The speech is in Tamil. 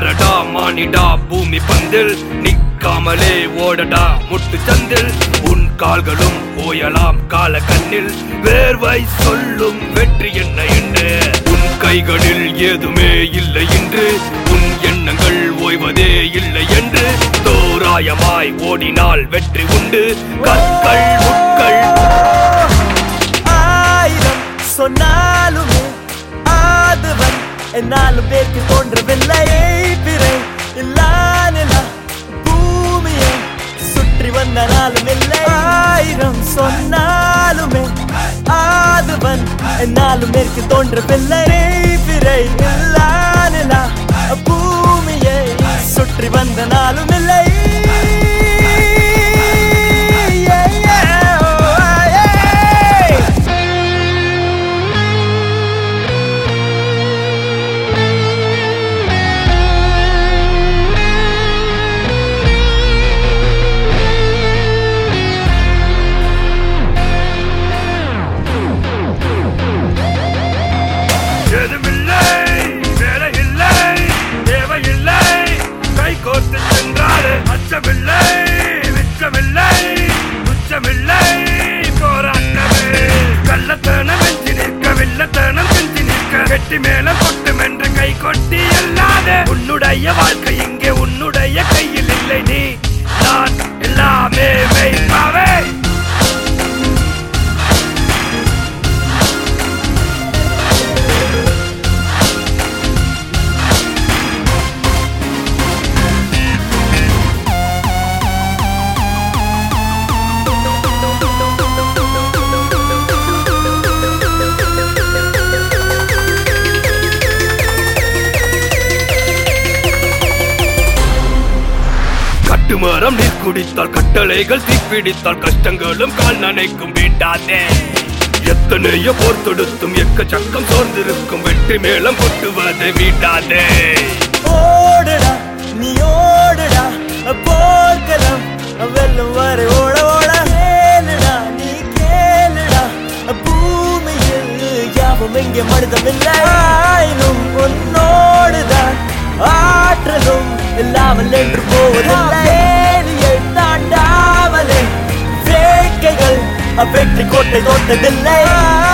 பாரடா மானிடா பூமி பந்தில் நிக்காமலே ஓடடா முட்டு சந்தில் உன் கால்களும் ஓயலாம் கால கண்ணில் வேர்வை சொல்லும் வெற்றி என்ன என்று உன் கைகளில் ஏதுமே இல்லை என்று உன் எண்ணங்கள் ஓய்வதே இல்லை என்று தோராயமாய் ஓடினால் வெற்றி உண்டு கற்கள் முட்கள் ஆயிரம் சொன்னாலுமே ஆதவன் என்னாலும் பேருக்கு தோன்றவில்லை பிறை இல்லா நிலா பூமியை சுற்றி வந்தாலும் இல்லை ஆயிரம் சொன்னாலுமே ஆதவன் என்னாலும் மேற்கு தோன்றவில்லை பிறை இல்லா நிலா பூமியை சுற்றி வந்த நாளும் இல்லை Yeah, yeah, oh, yeah. எதுமில்லை வேலை இல்லை தேவையில்லை கை கோர்த்து சென்றாலே அச்சமில்லை மிச்சமில்லை உச்சமில்லை போராட்டமே கள்ளத்தனம் வெஞ்சி நிற்க வில்லத்தனம் செஞ்சு நிற்க வெட்டி மேல கொட்டும் என்று கை கொட்டி அல்லாத உன்னுடைய வாழ்க்கை இங்கே உன்னுடைய கையில் இல்லை நீ நான் எல்லாமே மெய்ப்பாவே கட்டுமரம் நீர் குடித்தால் கட்டளைகள் தீப்பிடித்தால் கஷ்டங்களும் கால் நனைக்கும் வேண்டாதே எத்தனையோ போர் தொடுத்தும் எக்கச்சக்கம் சோர்ந்திருக்கும் வெற்றி மேளம் கொட்டுவதை வீட்டாதே ஓடுடா நீ ஓடுடா போர்க்கலாம் வெல்லும் வரை ஓட ஓட கேளுடா நீ கேளுடா பூமியில் யாவும் எங்கே மனிதமில்லை ஆயினும் உன்னோடுதான் ஆற்றலும் இல்லாமல் என்று போவதில்லை ஏரியை தாண்டாமலே வேட்கைகள் வெற்றி கோட்டை தோட்டதில்லை